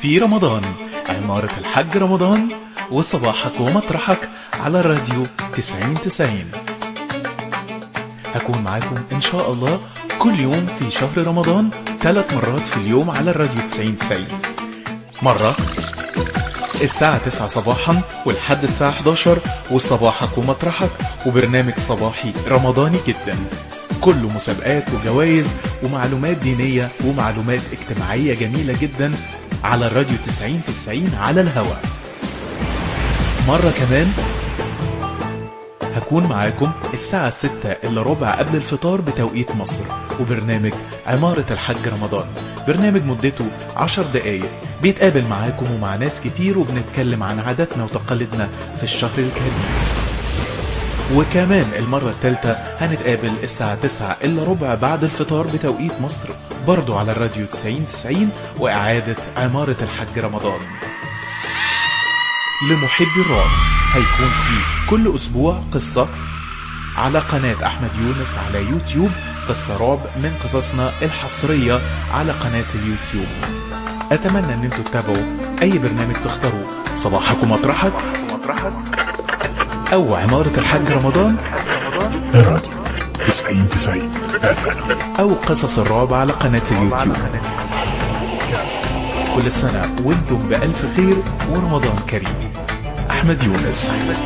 في رمضان عمارة الحج رمضان وصباحك ومطرحك على الراديو 90 90 هكون معاكم إن شاء الله كل يوم في شهر رمضان ثلاث مرات في اليوم على الراديو 90 90 مرة الساعة 9 صباحا ولحد الساعة 11 وصباحك ومطرحك وبرنامج صباحي رمضاني جدا كله مسابقات وجوائز ومعلومات دينية ومعلومات اجتماعية جميلة جدا على الراديو 90 90 على الهواء مرة كمان هكون معاكم الساعة 6 إلا ربع قبل الفطار بتوقيت مصر وبرنامج عمارة الحج رمضان برنامج مدته 10 دقايق بيتقابل معاكم ومع ناس كتير وبنتكلم عن عاداتنا وتقاليدنا في الشهر الكريم وكمان المرة الثالثة هنتقابل الساعة 9 إلا ربع بعد الفطار بتوقيت مصر برضو على الراديو 90 90 وإعادة عمارة الحج رمضان لمحبي الرعب هيكون في كل أسبوع قصة على قناة أحمد يونس على يوتيوب قصة رعب من قصصنا الحصرية على قناة اليوتيوب أتمنى أن انتوا تتابعوا أي برنامج تختاروه صباحك ومطرحك أو عمارة الحج رمضان الراديو 90 90 FM أو قصص الرعب على قناة اليوتيوب كل سنة وانتم بألف خير ورمضان كريم أحمد يونس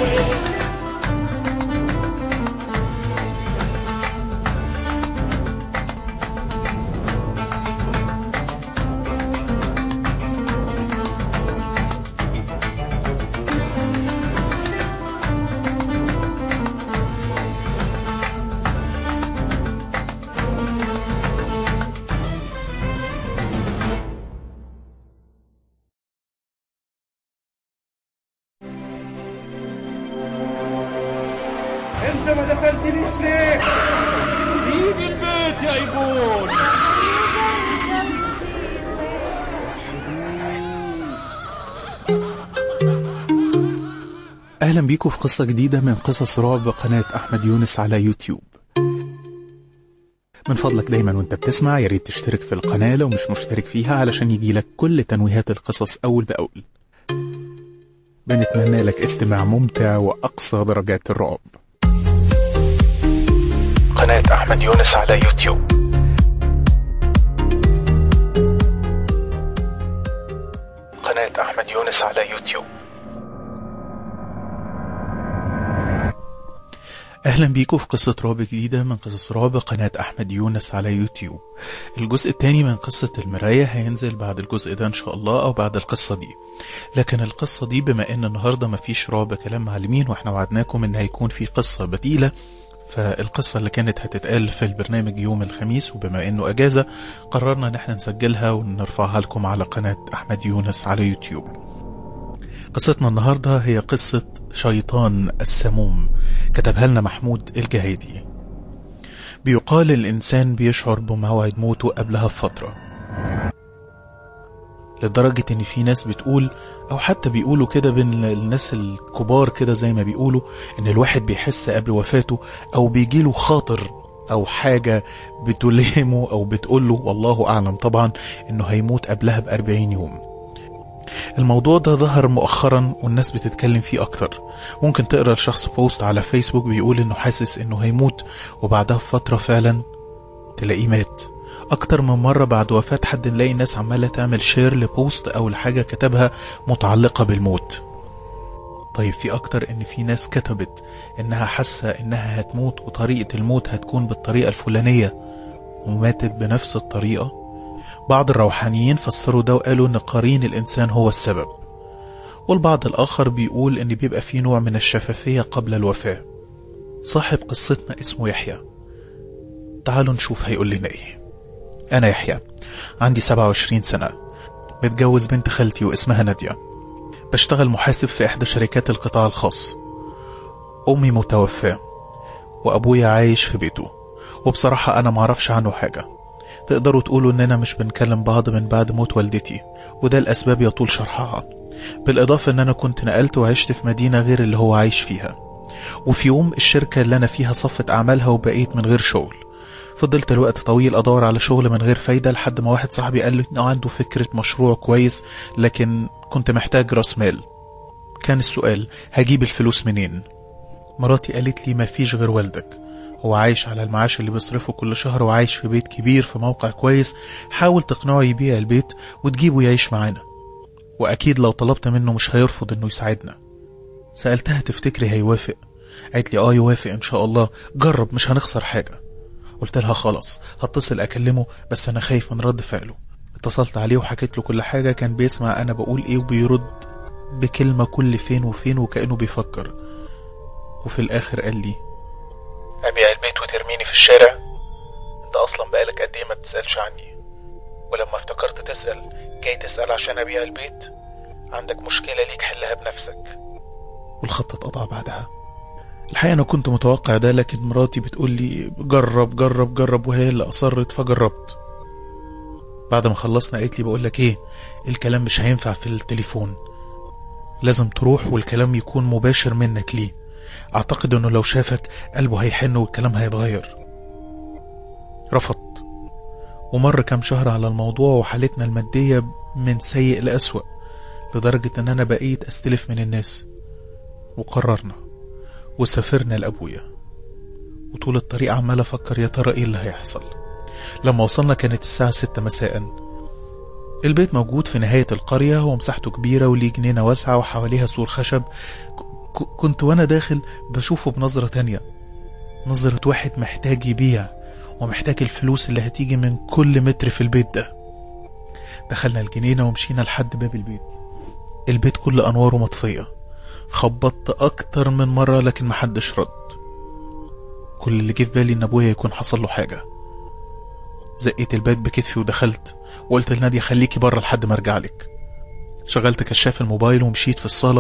انت ما دخلتنيش ليه سيب البيت يا ايبون أهلا بيكم في قصة جديدة من قصص رعب قناة أحمد يونس على يوتيوب من فضلك دايما وانت بتسمع يا ريت تشترك في القناة لو مش مشترك فيها علشان يجيلك كل تنويهات القصص أول بأول بنتمنى لك استماع ممتع وأقصى درجات الرعب قناة أحمد يونس على يوتيوب قناة أحمد يونس على يوتيوب أهلا بيكم في قصة رعب جديدة من قصص رعب قناة أحمد يونس على يوتيوب الجزء الثاني من قصة المراية هينزل بعد الجزء ده إن شاء الله أو بعد القصة دي لكن القصة دي بما إن النهاردة مفيش رعب كلام معلمين وإحنا وعدناكم إن هيكون في قصة بديلة فالقصة اللي كانت هتتقال في البرنامج يوم الخميس وبما انه اجازة قررنا ان احنا نسجلها ونرفعها لكم على قناة احمد يونس على يوتيوب قصتنا النهاردة هي قصة شيطان السموم كتبها لنا محمود الجهيدي بيقال الإنسان بيشعر بموعد موته قبلها بفترة لدرجة إن في ناس بتقول أو حتى بيقولوا كده بين الناس الكبار كده زي ما بيقولوا إن الواحد بيحس قبل وفاته أو بيجيله خاطر أو حاجة بتلهمه أو بتقوله والله أعلم طبعا إنه هيموت قبلها بأربعين يوم الموضوع ده ظهر مؤخرا والناس بتتكلم فيه أكتر ممكن تقرأ لشخص بوست على فيسبوك بيقول إنه حاسس إنه هيموت وبعدها بفترة فعلا تلاقيه مات أكتر من مرة بعد وفاة حد نلاقي ناس عمالة تعمل شير لبوست أو لحاجة كتبها متعلقة بالموت طيب في أكتر إن في ناس كتبت إنها حاسة إنها هتموت وطريقة الموت هتكون بالطريقة الفلانية وماتت بنفس الطريقة بعض الروحانيين فسروا ده وقالوا إن قرين الإنسان هو السبب والبعض الآخر بيقول إن بيبقى في نوع من الشفافية قبل الوفاة صاحب قصتنا اسمه يحيى تعالوا نشوف هيقول لنا إيه أنا يحيى عندي 27 سنة متجوز بنت خالتي واسمها نادية بشتغل محاسب في إحدى شركات القطاع الخاص أمي متوفاة وأبويا عايش في بيته وبصراحة أنا معرفش عنه حاجة تقدروا تقولوا إننا مش بنكلم بعض من بعد موت والدتي وده الأسباب يطول شرحها بالإضافة إن أنا كنت نقلت وعشت في مدينة غير اللي هو عايش فيها وفي يوم الشركة اللي أنا فيها صفت أعمالها وبقيت من غير شغل فضلت الوقت طويل ادور على شغل من غير فايده لحد ما واحد صاحبي قال لي انه عنده فكره مشروع كويس لكن كنت محتاج راس مال كان السؤال هجيب الفلوس منين مراتي قالت لي مفيش غير والدك هو عايش على المعاش اللي بيصرفه كل شهر وعايش في بيت كبير في موقع كويس حاول تقنعه يبيع البيت وتجيبه يعيش معانا واكيد لو طلبت منه مش هيرفض انه يساعدنا سألتها تفتكري هيوافق قالت لي اه يوافق ان شاء الله جرب مش هنخسر حاجة قلت لها خلاص هتصل اكلمه بس انا خايف من رد فعله اتصلت عليه وحكيت له كل حاجة كان بيسمع انا بقول ايه وبيرد بكلمة كل فين وفين وكأنه بيفكر وفي الاخر قال لي أبيع البيت وترميني في الشارع أنت أصلا بقالك قد إيه ما بتسألش عني ولما افتكرت تسأل جاي تسأل عشان أبيع البيت عندك مشكلة ليك حلها بنفسك والخط اتقطع بعدها الحقيقة أنا كنت متوقع ده لكن مراتي بتقول لي جرب جرب جرب وهي اللي أصرت فجربت بعد ما خلصنا قالت لي بقول لك إيه الكلام مش هينفع في التليفون لازم تروح والكلام يكون مباشر منك ليه أعتقد إنه لو شافك قلبه هيحن والكلام هيتغير رفضت ومر كام شهر على الموضوع وحالتنا المادية من سيء لأسوأ لدرجة إن أنا بقيت أستلف من الناس وقررنا وسافرنا لأبويا وطول الطريق عمال أفكر يا ترى إيه اللي هيحصل لما وصلنا كانت الساعة ستة مساء البيت موجود في نهاية القرية ومساحته كبيرة وليه جنينة واسعة وحواليها سور خشب ك- كنت وأنا داخل بشوفه بنظرة تانية نظرة واحد محتاج يبيع ومحتاج الفلوس اللي هتيجي من كل متر في البيت ده دخلنا الجنينة ومشينا لحد باب البيت البيت كل أنواره مطفية خبطت أكتر من مرة لكن محدش رد كل اللي جه في بالي إن أبويا يكون حصل له حاجة زقيت الباب بكتفي ودخلت وقلت لنادية خليكي بره لحد ما ارجع لك شغلت كشاف الموبايل ومشيت في الصالة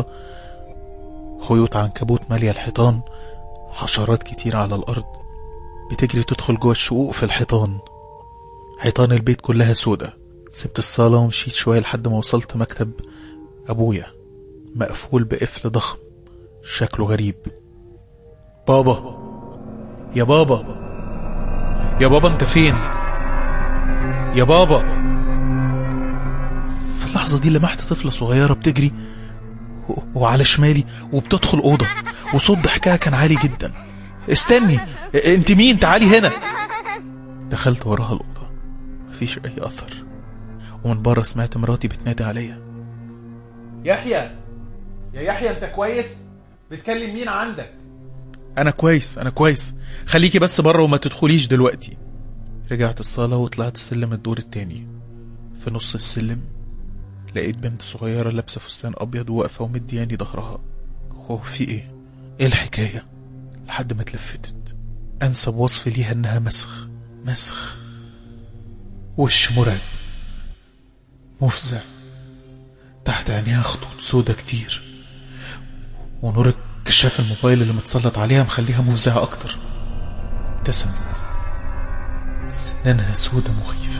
خيوط عنكبوت مالية الحيطان حشرات كتير على الأرض بتجري تدخل جوه الشقوق في الحيطان حيطان البيت كلها سودة سبت الصالة ومشيت شوية لحد ما وصلت مكتب أبويا مقفول بقفل ضخم شكله غريب بابا يا بابا يا بابا انت فين يا بابا في اللحظة دي لمحت طفلة صغيرة بتجري و- وعلى شمالي وبتدخل أوضة وصوت ضحكها كان عالي جدا استني انت مين تعالي هنا دخلت وراها الأوضة مفيش أي أثر ومن بره سمعت مراتي بتنادي عليا يحيى يا يحيى انت كويس بتكلم مين عندك أنا كويس أنا كويس خليكي بس بره وما تدخليش دلوقتي رجعت الصالة وطلعت السلم الدور التاني في نص السلم لقيت بنت صغيرة لابسة فستان أبيض وواقفة ومدياني ظهرها هو في إيه؟ إيه الحكاية؟ لحد ما اتلفتت أنسب وصف ليها إنها مسخ مسخ وش مرعب مفزع تحت عينيها خطوط سودا كتير ونور كشاف الموبايل اللي متسلط عليها مخليها مفزعة أكتر ابتسمت سنانها سودة مخيفة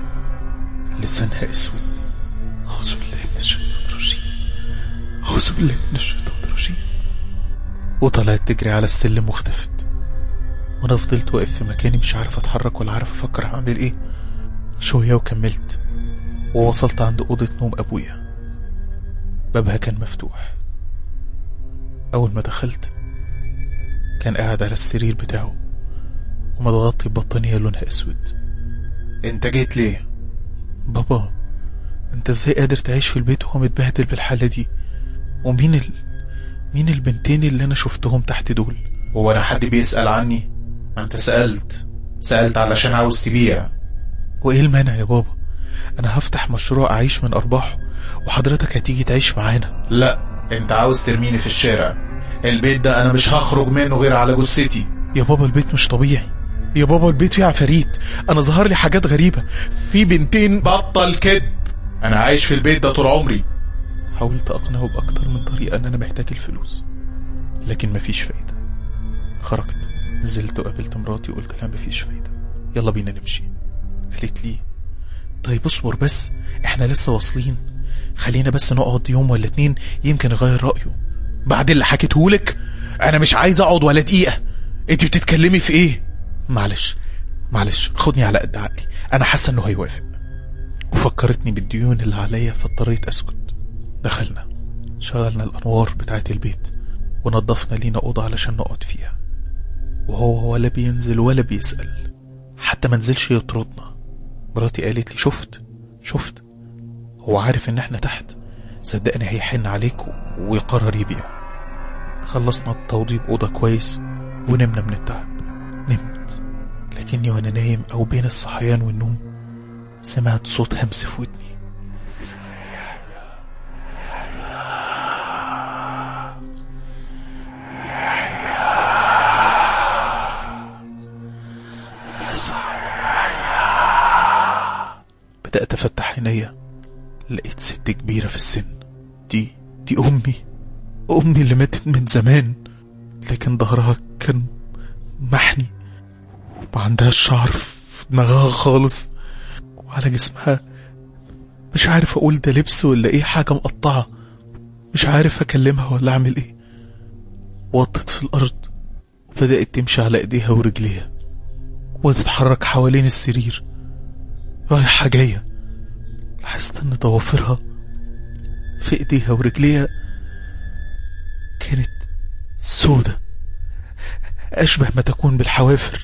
لسانها أسود أعوذ بالله من الشيطان الرجيم أعوذ بالله من الشيطان الرجيم وطلعت تجري على السلم واختفت وأنا فضلت واقف في مكاني مش عارف أتحرك ولا عارف أفكر هعمل إيه شوية وكملت ووصلت عند أوضة نوم أبويا بابها كان مفتوح أول ما دخلت كان قاعد على السرير بتاعه ومتغطي ببطانية لونها أسود أنت جيت ليه؟ بابا أنت إزاي قادر تعيش في البيت وهو متبهدل بالحالة دي؟ ومين ال... مين البنتين اللي أنا شفتهم تحت دول؟ هو أنا حد بيسأل عني؟ ما أنت سألت سألت علشان عاوز تبيع وإيه المانع يا بابا؟ أنا هفتح مشروع أعيش من أرباحه وحضرتك هتيجي تعيش معانا لا انت عاوز ترميني في الشارع البيت ده انا مش هخرج منه غير على جثتي يا بابا البيت مش طبيعي يا بابا البيت فيه عفاريت انا ظهر لي حاجات غريبة في بنتين بطل كذب انا عايش في البيت ده طول عمري حاولت اقنعه باكتر من طريقة ان انا محتاج الفلوس لكن مفيش فايدة خرجت نزلت وقابلت مراتي وقلت لها مفيش فايدة يلا بينا نمشي قالت لي طيب اصبر بس احنا لسه واصلين خلينا بس نقعد يوم ولا اتنين يمكن يغير رأيه بعد اللي حكيتهولك انا مش عايز اقعد ولا دقيقة انت بتتكلمي في ايه معلش معلش خدني على قد عقلي انا حاسه انه هيوافق وفكرتني بالديون اللي عليا فاضطريت اسكت دخلنا شغلنا الانوار بتاعه البيت ونضفنا لينا اوضه علشان نقعد فيها وهو ولا بينزل ولا بيسال حتى ما نزلش يطردنا مراتي قالت لي شفت شفت هو عارف ان احنا تحت صدقني هيحن عليك و- ويقرر يبيع خلصنا توضيب اوضه كويس ونمنا من التعب نمت لكني وانا نايم او بين الصحيان والنوم سمعت صوت همس في ودني بدأت أفتح عينيا لقيت ست كبيرة في السن دي دي أمي أمي اللي ماتت من زمان لكن ظهرها كان محني وما عندهاش شعر في دماغها خالص وعلى جسمها مش عارف أقول ده لبس ولا إيه حاجة مقطعة مش عارف أكلمها ولا أعمل إيه وطت في الأرض وبدأت تمشي على إيديها ورجليها وتتحرك حوالين السرير رايحة جاية لاحظت ان ضوافرها في ايديها ورجليها كانت سودة اشبه ما تكون بالحوافر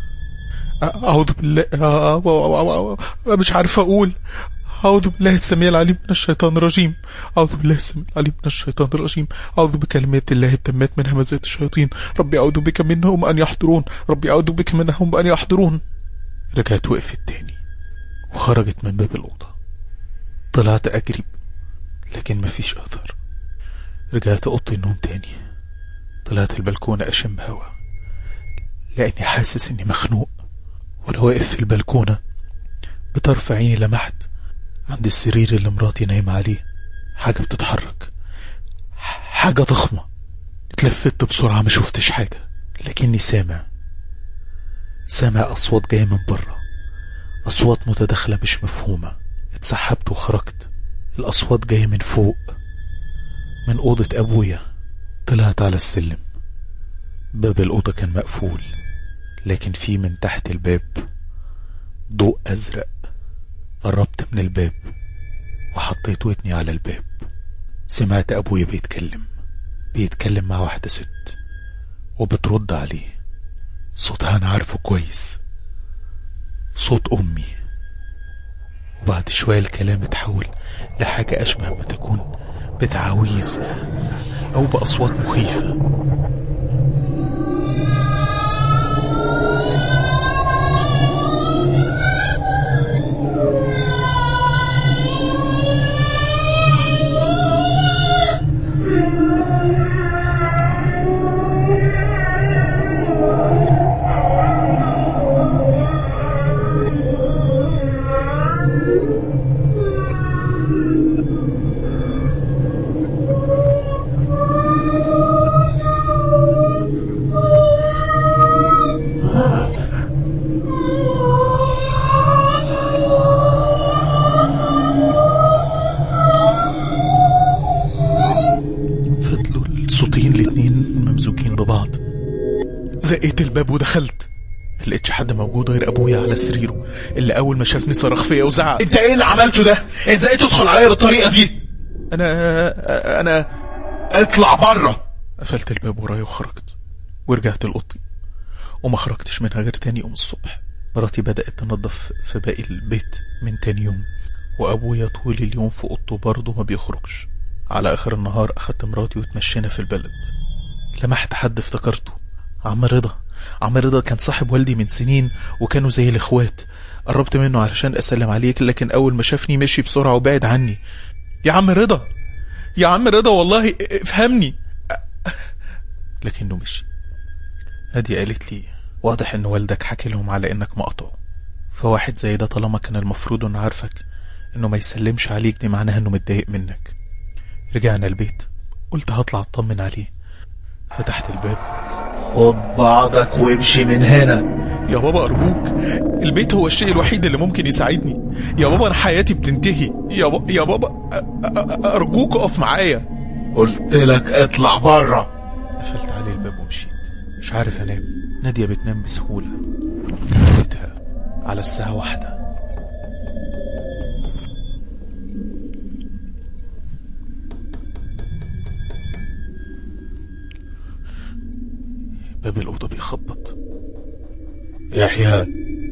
أ- اعوذ بالله أ- أ- أ- أ- مش عارف اقول أعوذ بالله السميع العليم من الشيطان الرجيم أعوذ بالله السميع العليم من الشيطان الرجيم أعوذ بكلمات الله التامات من همزات الشياطين ربي أعوذ بك منهم أن يحضرون ربي أعوذ بك منهم أن يحضرون رجعت وقفت تاني وخرجت من باب الأوضة طلعت أجري لكن مفيش أثر رجعت أوضتي النوم تاني طلعت البلكونة أشم هوا لأني حاسس إني مخنوق وأنا واقف في البلكونة بطرف عيني لمحت عند السرير اللي مراتي نايمة عليه حاجة بتتحرك ح- حاجة ضخمة اتلفت بسرعة ما شفتش حاجة لكني سامع سامع أصوات جاية من بره أصوات متداخلة مش مفهومة اتسحبت وخرجت الأصوات جاية من فوق من أوضة أبويا طلعت على السلم باب الأوضة كان مقفول لكن في من تحت الباب ضوء أزرق قربت من الباب وحطيت ودني على الباب سمعت أبويا بيتكلم بيتكلم مع واحدة ست وبترد عليه صوتها أنا عارفه كويس صوت أمي وبعد شوية الكلام اتحول لحاجة أشبه ما تكون بتعاويذ أو بأصوات مخيفة فضلوا الصوتين الاتنين ممزوجين ببعض زقيت الباب ودخلت ملقتش حد موجود غير ابويا على سريره اللي اول ما شافني صرخ فيا وزعق انت ايه اللي عملته ده ازاي تدخل عليا بالطريقه دي انا انا اطلع بره قفلت الباب ورايا وخرجت ورجعت لأوضتي وما خرجتش منها غير تاني يوم الصبح مراتي بدأت تنظف في باقي البيت من تاني يوم وأبويا طول اليوم في أوضته برضه ما بيخرجش على آخر النهار أخدت مراتي وتمشينا في البلد لمحت حد افتكرته عم رضا عم رضا كان صاحب والدي من سنين وكانوا زي الإخوات قربت منه علشان أسلم عليك لكن أول ما شافني مشي بسرعة وبعد عني يا عم رضا يا عم رضا والله افهمني لكنه مشي نادية قالت لي واضح ان والدك حكي لهم على انك مقطوع فواحد زي ده طالما كان المفروض انه عارفك انه ما يسلمش عليك دي معناها انه متضايق منك رجعنا البيت قلت هطلع اطمن عليه فتحت الباب خد بعضك وامشي من هنا يا بابا ارجوك البيت هو الشيء الوحيد اللي ممكن يساعدني يا بابا انا حياتي بتنتهي يا, با... يا بابا أ- أ- ارجوك اقف معايا قلت لك اطلع بره قفلت عليه الباب ومشيت مش عارف انام نادية بتنام بسهولة كعادتها على الساعة واحدة باب الأوضة بيخبط يحيى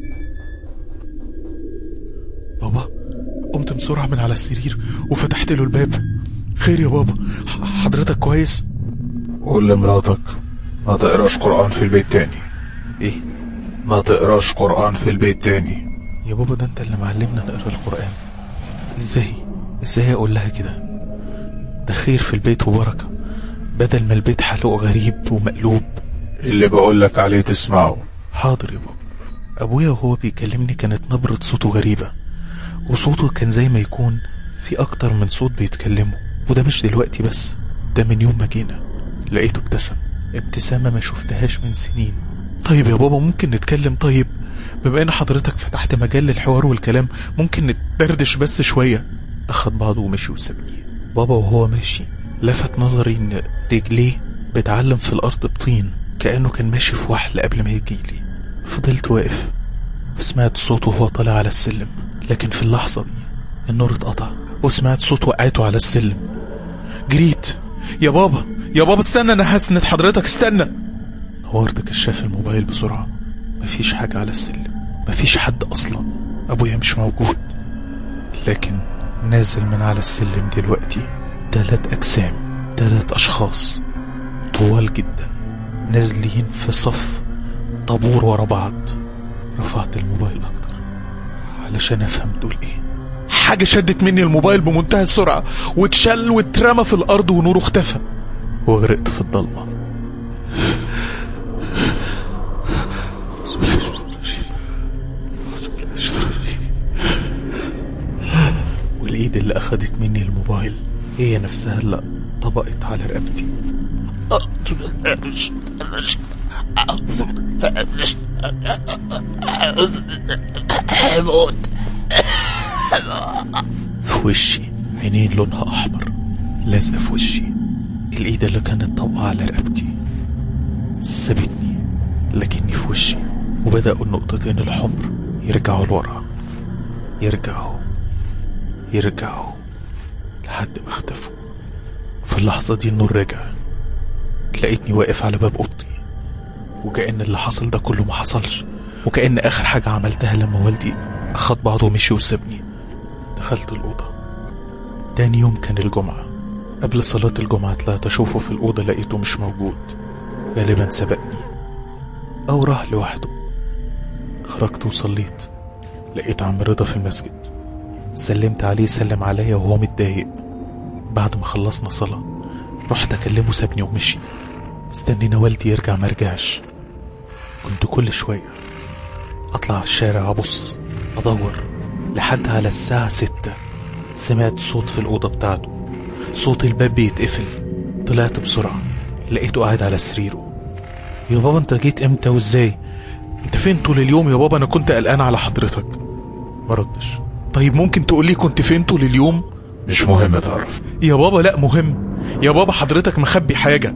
بابا قمت بسرعة من على السرير وفتحت له الباب خير يا بابا ح- حضرتك كويس قول لمراتك ما تقراش قرآن في البيت تاني ايه ما تقراش قرآن في البيت تاني يا بابا ده انت اللي معلمنا نقرا القرآن ازاي ازاي اقول لها كده ده خير في البيت وبركة بدل ما البيت حاله غريب ومقلوب اللي بقولك عليه تسمعه حاضر يا بابا ابويا وهو بيكلمني كانت نبرة صوته غريبة وصوته كان زي ما يكون في اكتر من صوت بيتكلموا وده مش دلوقتي بس ده من يوم ما جينا لقيته ابتسم ابتسامة ما شفتهاش من سنين طيب يا بابا ممكن نتكلم طيب بما ان حضرتك فتحت مجال للحوار والكلام ممكن نتدردش بس شوية اخد بعضه ومشي وسابني بابا وهو ماشي لفت نظري ان رجليه بتعلم في الارض بطين كأنه كان ماشي في وحل قبل ما يجيلي فضلت واقف وسمعت صوته وهو طالع على السلم لكن في اللحظة دي النور اتقطع وسمعت صوت وقعته على السلم جريت يا بابا يا بابا استنى انا هسند حضرتك استنى نورت كشاف الموبايل بسرعة مفيش حاجة على السلم مفيش حد أصلا أبويا مش موجود لكن نازل من على السلم دلوقتي تلات أجسام تلات أشخاص طوال جدا نازلين في صف طابور ورا بعض رفعت الموبايل أكتر علشان أفهم دول إيه حاجة شدت مني الموبايل بمنتهى السرعة واتشل واترمى في الأرض ونوره اختفى وغرقت في الضلمة والايد اللي اخدت مني الموبايل هي نفسها اللي طبقت على رقبتي في وشي عينين لونها احمر لازقه في وشي الايد اللي كانت طبقة على رقبتي سابتني لكني في وشي وبدأوا النقطتين الحمر يرجعوا لورا يرجعوا يرجعوا لحد ما اختفوا في اللحظة دي النور رجع لقيتني واقف على باب أوضتي وكأن اللي حصل ده كله ما حصلش وكأن آخر حاجة عملتها لما والدي أخد بعضه ومشي وسابني دخلت الأوضة تاني يوم كان الجمعة قبل صلاة الجمعة طلعت أشوفه في الأوضة لقيته مش موجود غالبا سبقني أو راح لوحده خرجت وصليت لقيت عم رضا في المسجد سلمت عليه سلم عليا وهو متضايق بعد ما خلصنا صلاة رحت أكلمه سابني ومشي استنينا والدي يرجع مرجعش كنت كل شوية أطلع على الشارع أبص أدور لحد على الساعة ستة سمعت صوت في الأوضة بتاعته صوت الباب بيتقفل طلعت بسرعة لقيته قاعد على سريره يا بابا انت جيت امتى وازاي انت فين طول اليوم يا بابا انا كنت قلقان على حضرتك ما ردش طيب ممكن تقول لي كنت فين طول اليوم مش مهم تعرف يا بابا لا مهم يا بابا حضرتك مخبي حاجة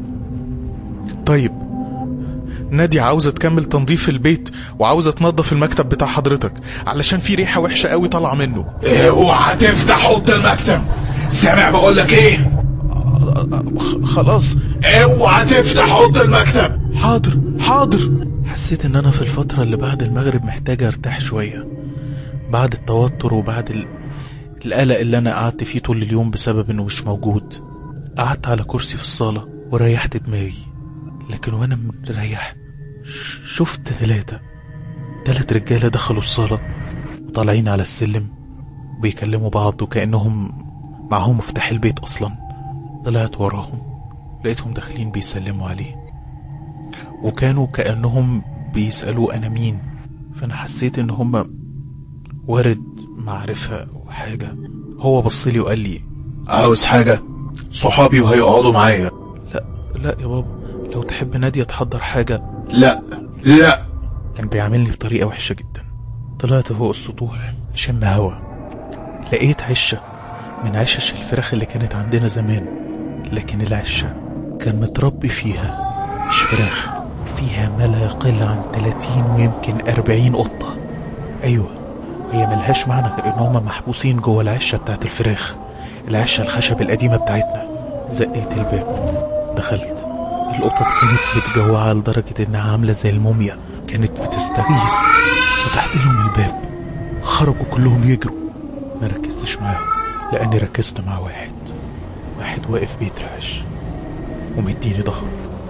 طيب نادية عاوزة تكمل تنظيف البيت وعاوزة تنظف المكتب بتاع حضرتك علشان في ريحة وحشة قوي طالعة منه اوعى تفتح اوضه المكتب سامع بقولك ايه خ- خلاص اوعى تفتح اوضه المكتب حاضر حاضر حسيت ان انا في الفترة اللي بعد المغرب محتاج ارتاح شوية بعد التوتر وبعد ال... القلق اللي انا قعدت فيه طول اليوم بسبب انه مش موجود قعدت على كرسي في الصالة وريحت دماغي لكن وانا مريح ش- شفت ثلاثة تلات رجالة دخلوا الصالة وطالعين على السلم بيكلموا بعض وكأنهم معاهم مفتاح البيت أصلا طلعت وراهم لقيتهم داخلين بيسلموا عليه وكانوا كأنهم بيسألوا أنا مين فأنا حسيت إن هما وارد معرفة أو حاجة هو بصلي وقال لي عاوز حاجه صحابي وهيقعدوا معايا لا لا يا بابا لو تحب نادية تحضر حاجة لا لا كان بيعاملني بطريقة وحشة جدا طلعت فوق السطوح شم هوا لقيت عشة من عشش الفراخ اللي كانت عندنا زمان لكن العشة كان متربي فيها مش فراخ فيها ما لا يقل عن 30 ويمكن 40 قطة ايوه هي ملهاش معنى غير ان هما محبوسين جوه العشه بتاعت الفراخ العشه الخشب القديمه بتاعتنا زقيت الباب دخلت القطط كانت متجوعه لدرجه انها عامله زي الموميا كانت بتستغيث فتحت لهم الباب خرجوا كلهم يجروا ما ركزتش معاهم لاني ركزت مع واحد واحد واقف بيترعش ومديني ظهره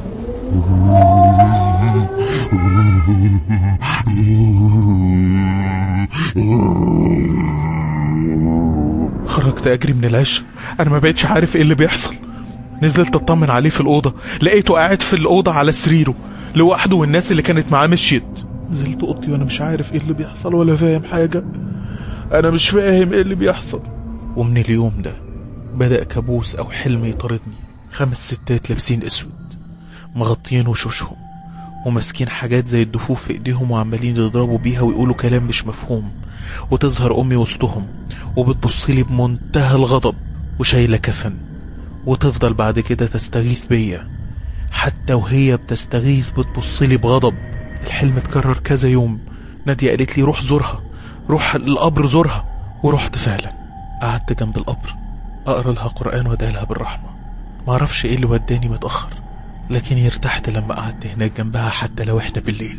خرجت اجري من العش انا ما بقتش عارف ايه اللي بيحصل نزلت اطمن عليه في الاوضه لقيته قاعد في الاوضه على سريره لوحده والناس اللي كانت معاه مشيت نزلت اوضتي وانا مش عارف ايه اللي بيحصل ولا فاهم حاجه انا مش فاهم ايه اللي بيحصل ومن اليوم ده بدأ كابوس أو حلم يطاردني خمس ستات لابسين أسود مغطيين وشوشهم وماسكين حاجات زي الدفوف في ايديهم وعمالين يضربوا بيها ويقولوا كلام مش مفهوم وتظهر امي وسطهم وبتبصلي بمنتهى الغضب وشايله كفن وتفضل بعد كده تستغيث بيا حتى وهي بتستغيث بتبصلي بغضب الحلم اتكرر كذا يوم نادية قالت لي روح زورها روح القبر زورها ورحت فعلا قعدت جنب القبر اقرا لها قران وادعي لها بالرحمه معرفش ايه اللي وداني متاخر لكني ارتحت لما قعدت هناك جنبها حتى لو احنا بالليل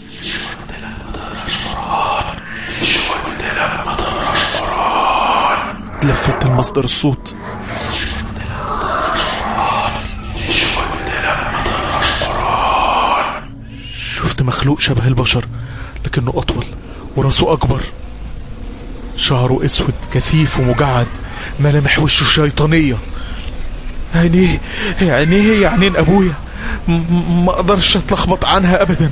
لفت المصدر الصوت شفت مخلوق شبه البشر لكنه أطول وراسه أكبر شعره أسود كثيف ومجعد ملامح وشه شيطانية عينيه عينيه هي عينين أبويا م- م- ما أقدرش أتلخبط عنها أبدا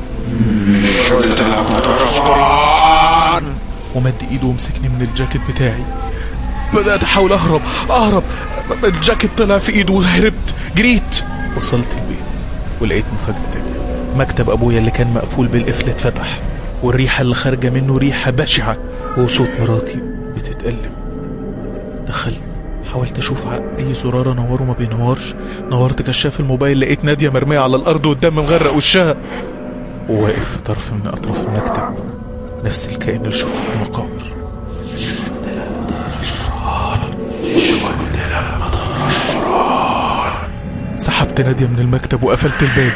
ومد ايده ومسكني من الجاكيت بتاعي بدأت أحاول أهرب أهرب الجاكيت طلع في إيده وهربت جريت وصلت البيت ولقيت مفاجأة تانية مكتب أبويا اللي كان مقفول بالقفل اتفتح والريحة اللي خارجة منه ريحة بشعة وصوت مراتي بتتألم دخلت حاولت اشوف ع- اي زرار انوره ما بينورش نورت كشاف الموبايل لقيت ناديه مرميه على الارض والدم مغرق وشها وواقف في طرف من اطراف المكتب نفس الكائن اللي شفته في المقابر سحبت نادية من المكتب وقفلت الباب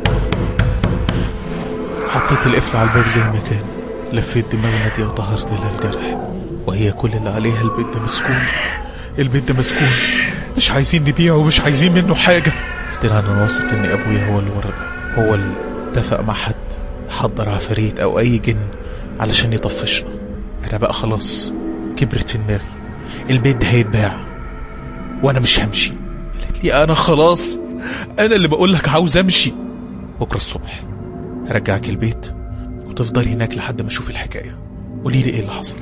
حطيت القفل على الباب زي ما كان لفيت دماغ نادية وطهرت لها الجرح وهي كل اللي عليها البيت ده مسكون البيت ده مسكون مش عايزين نبيعه ومش عايزين منه حاجة قلت لها انا واثق ان ابويا هو اللي ورا ده هو اللي اتفق مع حد حضر عفاريت او اي جن علشان يطفشنا انا بقى خلاص كبرت في دماغي البيت ده هيتباع وانا مش همشي قالت لي انا خلاص انا اللي بقول لك عاوز امشي بكره الصبح هرجعك البيت وتفضلي هناك لحد ما اشوف الحكايه قولي لي ايه اللي حصل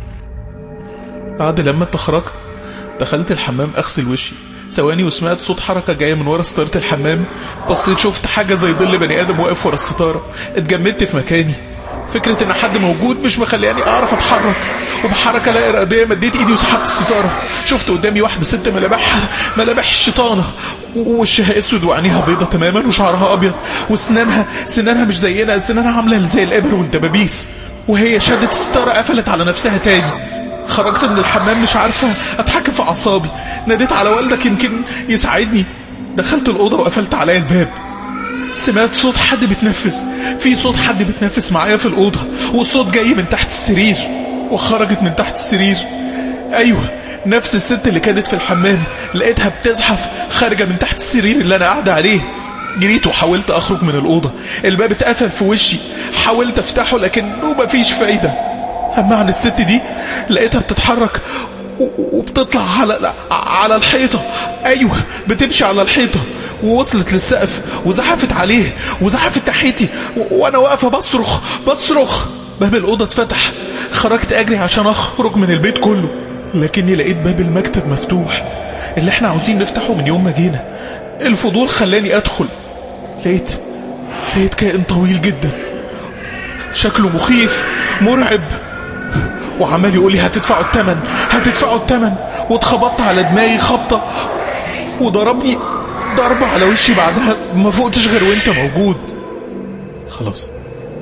بعد لما انت خرجت دخلت الحمام اغسل وشي ثواني وسمعت صوت حركه جايه من ورا ستاره الحمام بصيت شفت حاجه زي ظل بني ادم واقف ورا الستاره اتجمدت في مكاني فكرة ان حد موجود مش مخلياني اعرف اتحرك وبحركة لا ارادية مديت ايدي وسحبت الستارة شفت قدامي واحدة ست ملامحها ملامح الشيطانة ووشها اسود وعينيها بيضة تماما وشعرها ابيض وسنانها سنانها مش زينا سنانها عاملة زي الابر والدبابيس وهي شدت الستارة قفلت على نفسها تاني خرجت من الحمام مش عارفة اتحكم في اعصابي ناديت على والدك يمكن يساعدني دخلت الأوضة وقفلت عليا الباب سمعت صوت حد بيتنفس في صوت حد بيتنفس معايا في الأوضة والصوت جاي من تحت السرير وخرجت من تحت السرير أيوة نفس الست اللي كانت في الحمام لقيتها بتزحف خارجة من تحت السرير اللي أنا قاعدة عليه جريت وحاولت أخرج من الأوضة الباب اتقفل في وشي حاولت أفتحه لكنه مفيش فايدة أما عن الست دي لقيتها بتتحرك و- وبتطلع على على الحيطة أيوة بتمشي على الحيطة ووصلت للسقف وزحفت عليه وزحفت ناحيتي و- وأنا واقفة بصرخ بصرخ باب الأوضة اتفتح خرجت أجري عشان أخرج من البيت كله لكني لقيت باب المكتب مفتوح اللي احنا عاوزين نفتحه من يوم ما جينا الفضول خلاني أدخل لقيت لقيت كائن طويل جدا شكله مخيف مرعب وعمال يقول لي هتدفعوا الثمن هتدفعوا الثمن واتخبطت على دماغي خبطة وضربني ضربة على وشي بعدها ما فوقتش غير وانت موجود خلاص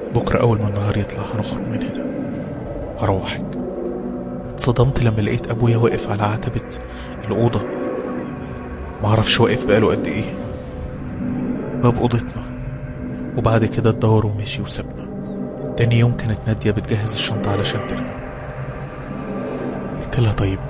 بكرة أول ما النهار يطلع هنخرج من هنا هروحك اتصدمت لما لقيت أبويا واقف على عتبة الأوضة معرفش واقف بقاله قد إيه باب أوضتنا وبعد كده اتدور ومشي وسابنا تاني يوم كانت نادية بتجهز الشنطة علشان ترجع قلت لها طيب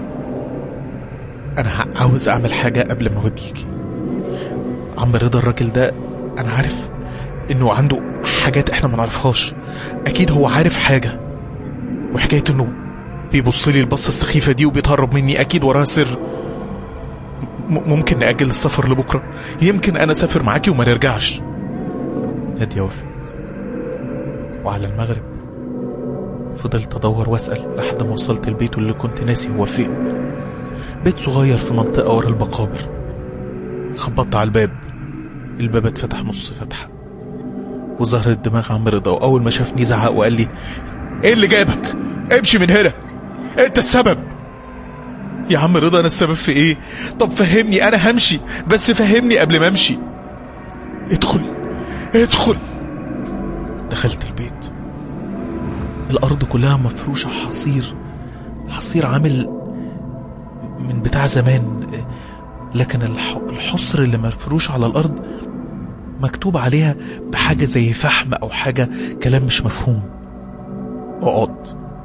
أنا ه- عاوز أعمل حاجة قبل ما أوديكي عم رضا الراجل ده أنا عارف إنه عنده حاجات إحنا ما نعرفهاش أكيد هو عارف حاجة وحكاية إنه بيبص لي البصة السخيفة دي وبيتهرب مني أكيد وراها سر م- ممكن نأجل السفر لبكرة يمكن أنا أسافر معاكي وما نرجعش نادية وافقت وعلى المغرب فضلت أدور وأسأل لحد ما وصلت البيت اللي كنت ناسي هو فين بيت صغير في منطقة ورا المقابر خبطت على الباب الباب اتفتح نص فتحة وظهرت دماغ عم رضا وأول ما شافني زعق وقال لي إيه اللي جابك؟ امشي من هنا أنت السبب يا عم رضا أنا السبب في إيه؟ طب فهمني أنا همشي بس فهمني قبل ما أمشي ادخل ادخل دخلت البيت الأرض كلها مفروشة حصير حصير عامل من بتاع زمان لكن الح- الحصر اللي مفروش على الأرض مكتوب عليها بحاجة زي فحم أو حاجة كلام مش مفهوم اقعد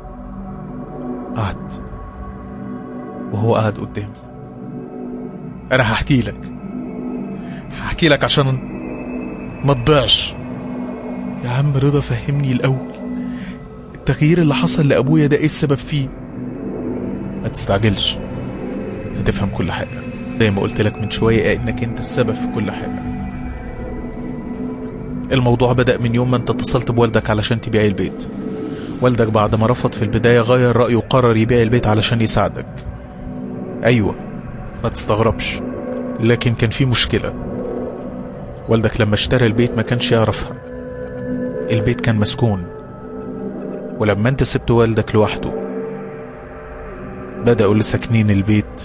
قعد وهو قاعد قدامي أنا هحكي لك هحكي لك عشان ما تضيعش يا عم رضا فهمني الأول التغيير اللي حصل لأبويا ده إيه السبب فيه ما تستعجلش هتفهم كل حاجة زي ما قلت لك من شوية إنك أنت السبب في كل حاجة الموضوع بدأ من يوم ما أنت اتصلت بوالدك علشان تبيع البيت والدك بعد ما رفض في البداية غير رأيه وقرر يبيع البيت علشان يساعدك أيوة ما تستغربش لكن كان في مشكلة والدك لما اشترى البيت ما كانش يعرفها البيت كان مسكون ولما انت سبت والدك لوحده بدأوا اللي ساكنين البيت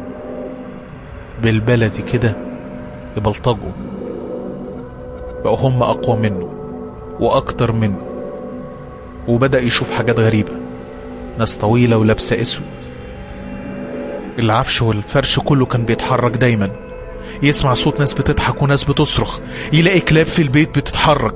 بالبلدي كده يبلطجوا بقوا هم أقوى منه وأكتر منه وبدأ يشوف حاجات غريبة ناس طويلة ولابسة أسود العفش والفرش كله كان بيتحرك دايما يسمع صوت ناس بتضحك وناس بتصرخ يلاقي كلاب في البيت بتتحرك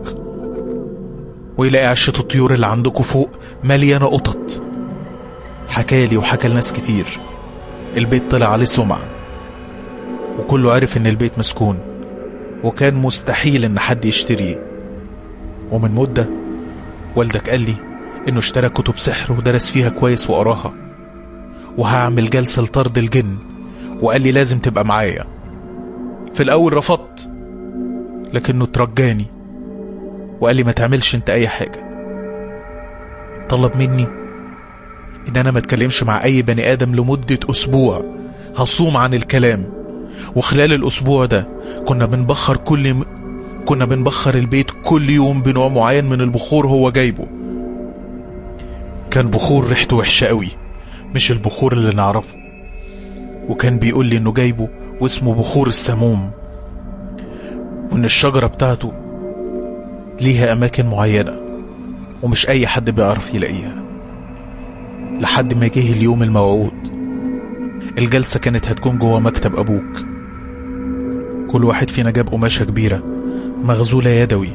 ويلاقي عشة الطيور اللي عندكم فوق مليانة قطط حكالي وحكى لناس كتير البيت طلع عليه سمعة وكله عرف ان البيت مسكون وكان مستحيل ان حد يشتريه ومن مدة والدك قال لي انه اشترى كتب سحر ودرس فيها كويس وقراها وهعمل جلسة لطرد الجن وقال لي لازم تبقى معايا في الاول رفضت لكنه ترجاني وقال لي ما تعملش انت اي حاجة طلب مني ان انا ما اتكلمش مع اي بني ادم لمدة اسبوع هصوم عن الكلام وخلال الاسبوع ده كنا بنبخر كل م... كنا بنبخر البيت كل يوم بنوع معين من البخور هو جايبه كان بخور ريحته وحشة قوي مش البخور اللي نعرفه وكان بيقول لي انه جايبه واسمه بخور السموم وان الشجرة بتاعته ليها اماكن معينة ومش اي حد بيعرف يلاقيها لحد ما جه اليوم الموعود الجلسة كانت هتكون جوه مكتب ابوك كل واحد فينا جاب قماشة كبيرة مغزولة يدوي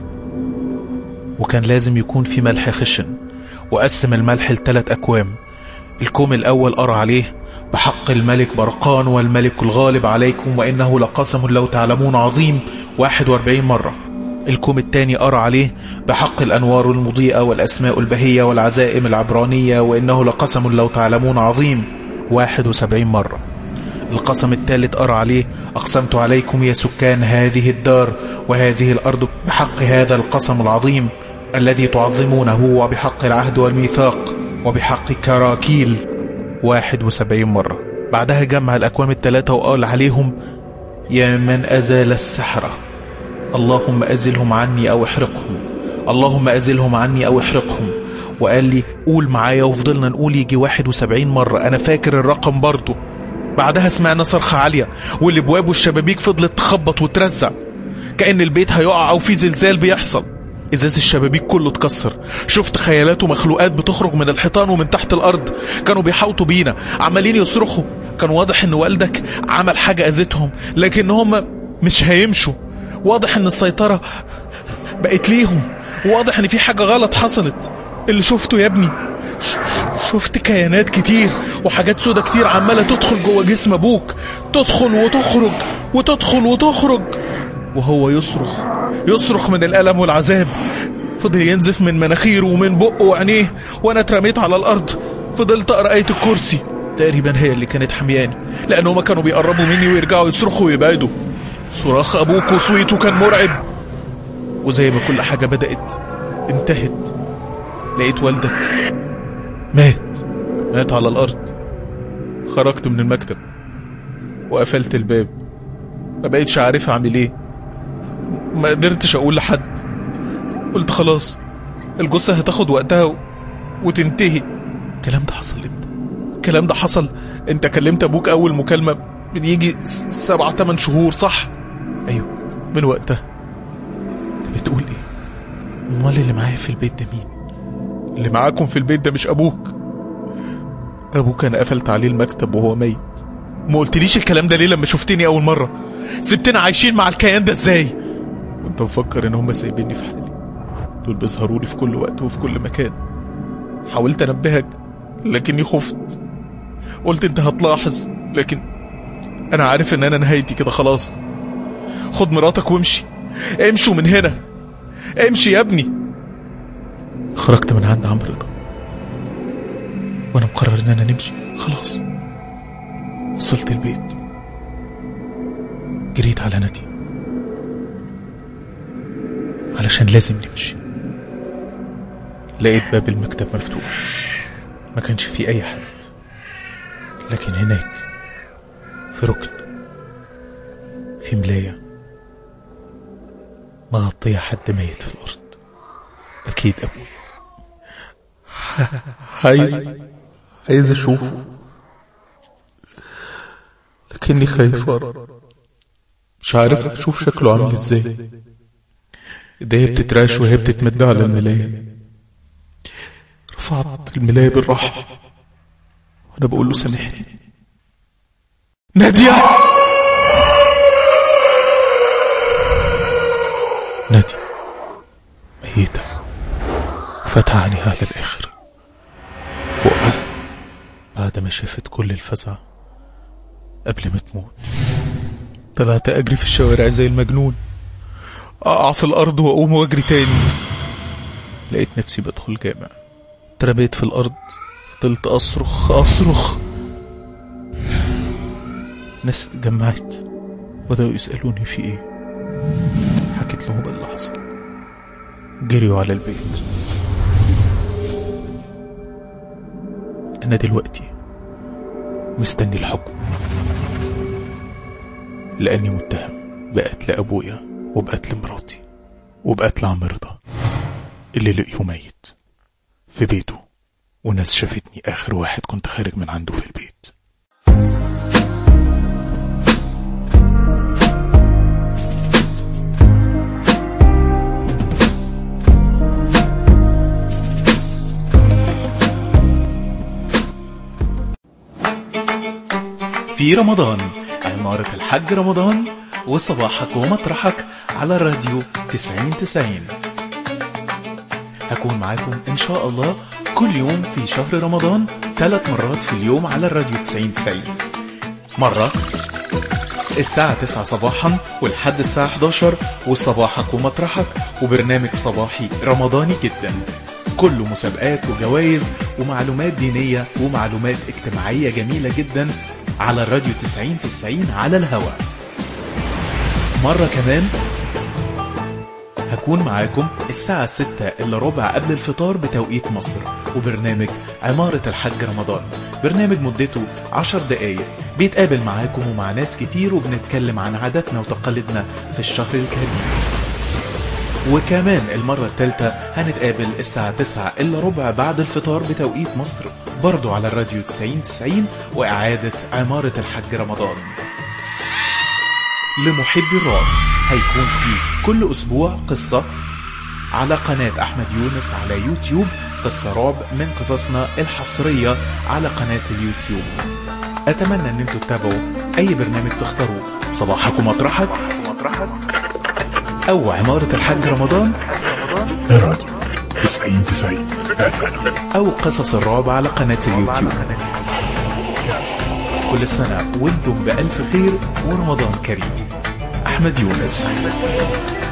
وكان لازم يكون في ملح خشن وقسم الملح لثلاث أكوام الكوم الأول قرأ عليه بحق الملك برقان والملك الغالب عليكم وإنه لقسم لو تعلمون عظيم 41 مرة الكوم الثاني قرأ عليه بحق الأنوار المضيئة والأسماء البهية والعزائم العبرانية وإنه لقسم لو تعلمون عظيم 71 مرة القسم الثالث قرأ عليه أقسمت عليكم يا سكان هذه الدار وهذه الأرض بحق هذا القسم العظيم الذي تعظمونه وبحق العهد والميثاق وبحق كراكيل واحد وسبعين مرة بعدها جمع الأكوام الثلاثة وقال عليهم يا من أزال السحرة اللهم أزلهم عني أو احرقهم اللهم أزلهم عني أو احرقهم وقال لي قول معايا وفضلنا نقول يجي واحد وسبعين مرة أنا فاكر الرقم برضه بعدها سمعنا صرخة عالية والابواب والشبابيك فضلت تخبط وترزع كأن البيت هيقع أو في زلزال بيحصل ازاز الشبابيك كله اتكسر شفت خيالات ومخلوقات بتخرج من الحيطان ومن تحت الارض كانوا بيحاوطوا بينا عمالين يصرخوا كان واضح ان والدك عمل حاجة اذتهم لكن هم مش هيمشوا واضح ان السيطرة بقت ليهم واضح ان في حاجة غلط حصلت اللي شفته يا ابني ش- شفت كيانات كتير وحاجات سودة كتير عمالة تدخل جوه جسم ابوك تدخل وتخرج وتدخل وتخرج وهو يصرخ يصرخ من الألم والعذاب فضل ينزف من مناخيره ومن بقه وعينيه وانا اترميت على الارض فضلت اقرا ايه الكرسي تقريبا هي اللي كانت حمياني لان هما كانوا بيقربوا مني ويرجعوا يصرخوا ويبعدوا صراخ ابوك وصويته كان مرعب وزي ما كل حاجه بدات انتهت لقيت والدك مات مات على الارض خرجت من المكتب وقفلت الباب ما بقيتش عارف اعمل ايه ما قدرتش اقول لحد قلت خلاص الجثة هتاخد وقتها و... وتنتهي الكلام ده حصل امتى الكلام ده حصل انت كلمت ابوك اول مكالمة من يجي س- سبعة تمن شهور صح ايوه من وقتها انت بتقول ايه امال اللي معايا في البيت ده مين اللي معاكم في البيت ده مش ابوك ابوك انا قفلت عليه المكتب وهو ميت ما قلتليش الكلام ده ليه لما شفتني اول مرة سبتنا عايشين مع الكيان ده ازاي كنت مفكر ان هم سايبيني في حالي دول بيظهروا لي في كل وقت وفي كل مكان حاولت انبهك لكني خفت قلت انت هتلاحظ لكن انا عارف ان انا نهايتي كده خلاص خد مراتك وامشي امشوا من هنا امشي يا ابني خرجت من عند عم رضا وانا مقرر ان انا نمشي خلاص وصلت البيت جريت على نادي علشان لازم نمشي لقيت باب المكتب مفتوح ما كانش فيه اي حد لكن هناك في ركن في ملاية مغطية حد ميت في الأرض أكيد أبويا عايز عايز أشوفه لكني خايف ورا مش عارف أشوف شكله عامل إزاي ايديا بتتراش وهي بتتمد على الملاية رفعت الملاية بالراحة وانا بقول له سامحني نادية نادية ميتة فتح عينيها على الآخر بقها بعد ما شافت كل الفزع قبل ما تموت طلعت أجري في الشوارع زي المجنون أقع في الأرض وأقوم وأجري تاني لقيت نفسي بدخل جامع اترميت في الأرض فضلت أصرخ أصرخ ناس اتجمعت بدأوا يسألوني في إيه حكيت لهم اللي حصل جريوا على البيت أنا دلوقتي مستني الحكم لأني متهم بقتل أبويا وبقتل مراتي وبقتل عم رضا اللي لقيه ميت في بيته وناس شافتني آخر واحد كنت خارج من عنده في البيت في رمضان عمارة الحج رمضان وصباحك ومطرحك على الراديو 90 90 هكون معاكم إن شاء الله كل يوم في شهر رمضان ثلاث مرات في اليوم على الراديو 90 90 مرة الساعة 9 صباحا ولحد الساعة 11 وصباحك ومطرحك وبرنامج صباحي رمضاني جدا كله مسابقات وجوائز ومعلومات دينية ومعلومات اجتماعية جميلة جدا على الراديو 90 90 على الهواء مرة كمان هكون معاكم الساعة 6 إلا ربع قبل الفطار بتوقيت مصر وبرنامج عمارة الحج رمضان برنامج مدته 10 دقايق بيتقابل معاكم ومع ناس كتير وبنتكلم عن عاداتنا وتقاليدنا في الشهر الكريم وكمان المرة الثالثة هنتقابل الساعة 9 إلا ربع بعد الفطار بتوقيت مصر برضو على الراديو 90 90 وإعادة عمارة الحج رمضان لمحبي الرعب هيكون في كل أسبوع قصة على قناة أحمد يونس على يوتيوب قصة رعب من قصصنا الحصرية على قناة اليوتيوب أتمنى أن انتوا تتابعوا أي برنامج تختاروه صباحكم مطرحك أو عمارة الحاج رمضان الراديو 90 90 أو قصص الرعب على قناة اليوتيوب كل سنة وانتم بألف خير ورمضان كريم أحمد يونس